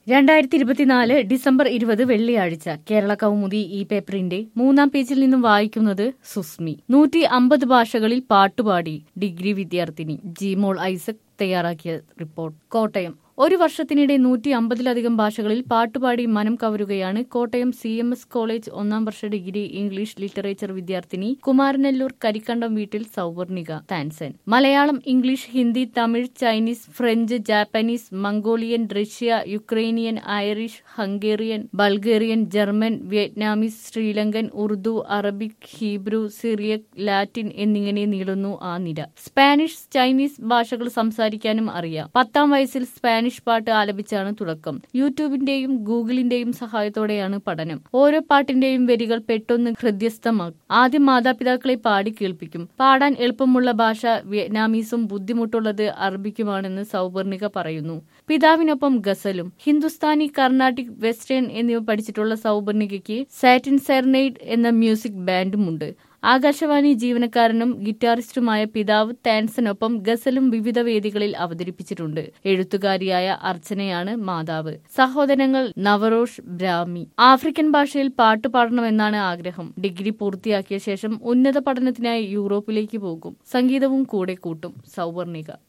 രണ്ടായിരത്തി ഇരുപത്തിനാല് ഡിസംബർ ഇരുപത് വെള്ളിയാഴ്ച കേരള കൗമുദി ഈ പേപ്പറിന്റെ മൂന്നാം പേജിൽ നിന്നും വായിക്കുന്നത് സുസ്മി നൂറ്റി അമ്പത് ഭാഷകളിൽ പാട്ടുപാടി ഡിഗ്രി വിദ്യാർത്ഥിനി ജിമോൾ ഐസക് തയ്യാറാക്കിയ റിപ്പോർട്ട് കോട്ടയം ഒരു വർഷത്തിനിടെ നൂറ്റി അമ്പതിലധികം ഭാഷകളിൽ പാട്ടുപാടി മനം കവരുകയാണ് Kottayam C M S college ഒന്നാം വർഷ ഡിഗ്രി ഇംഗ്ലീഷ് ലിറ്ററേച്ചർ വിദ്യാർത്ഥിനി കുമാരനെല്ലൂർ കരിക്കണ്ടം വീട്ടിൽ Sauvarnika Tansen Malayalam English Hindi Tamil Chinese French Japanese Mongolian Russia Ukrainian Irish Hungarian Bulgarian German Vietnamese Sri Lankan Urdu Arabic Hebrew Syriac Latin എന്നിങ്ങനെ നീളുന്നു ആ നിര സ്പാനിഷ് ചൈനീസ് ഭാഷകൾ സംസാരിക്കാനും അറിയാം പത്താം വയസ്സിൽ സ്പാനിഷ് പാട്ട് ആലപിച്ചാണ് തുടക്കം യൂട്യൂബിന്റെയും ഗൂഗിളിന്റെയും സഹായത്തോടെയാണ് പഠനം ഓരോ പാട്ടിന്റെയും വരികൾ പെട്ടെന്ന് ഹൃദ്യസ്ഥമാക്കും ആദ്യം മാതാപിതാക്കളെ പാടി കേൾപ്പിക്കും പാടാൻ എളുപ്പമുള്ള ഭാഷ വിയറ്റ്നാമീസും ബുദ്ധിമുട്ടുള്ളത് അറബിക്കുമാണെന്ന് സൗവർണിക പറയുന്നു പിതാവിനൊപ്പം ഗസലും ഹിന്ദുസ്ഥാനി കർണാട്ടിക് വെസ്റ്റേൺ എന്നിവ പഠിച്ചിട്ടുള്ള സൗവർണികയ്ക്ക് സാറ്റിൻ സെർനൈഡ് എന്ന മ്യൂസിക് ബാൻഡുമുണ്ട് ആകാശവാണി ജീവനക്കാരനും ഗിറ്റാറിസ്റ്റുമായ പിതാവ് താൻസനൊപ്പം ഗസലും വിവിധ വേദികളിൽ അവതരിപ്പിച്ചിട്ടുണ്ട് എഴുത്തുകാരിയായ അർച്ചനയാണ് മാതാവ് സഹോദരങ്ങൾ നവറോഷ് ബ്രാഹ്മി ആഫ്രിക്കൻ ഭാഷയിൽ പാട്ട് പാടണമെന്നാണ് ആഗ്രഹം ഡിഗ്രി പൂർത്തിയാക്കിയ ശേഷം ഉന്നത പഠനത്തിനായി യൂറോപ്പിലേക്ക് പോകും സംഗീതവും കൂടെ കൂട്ടും സൗവർണിക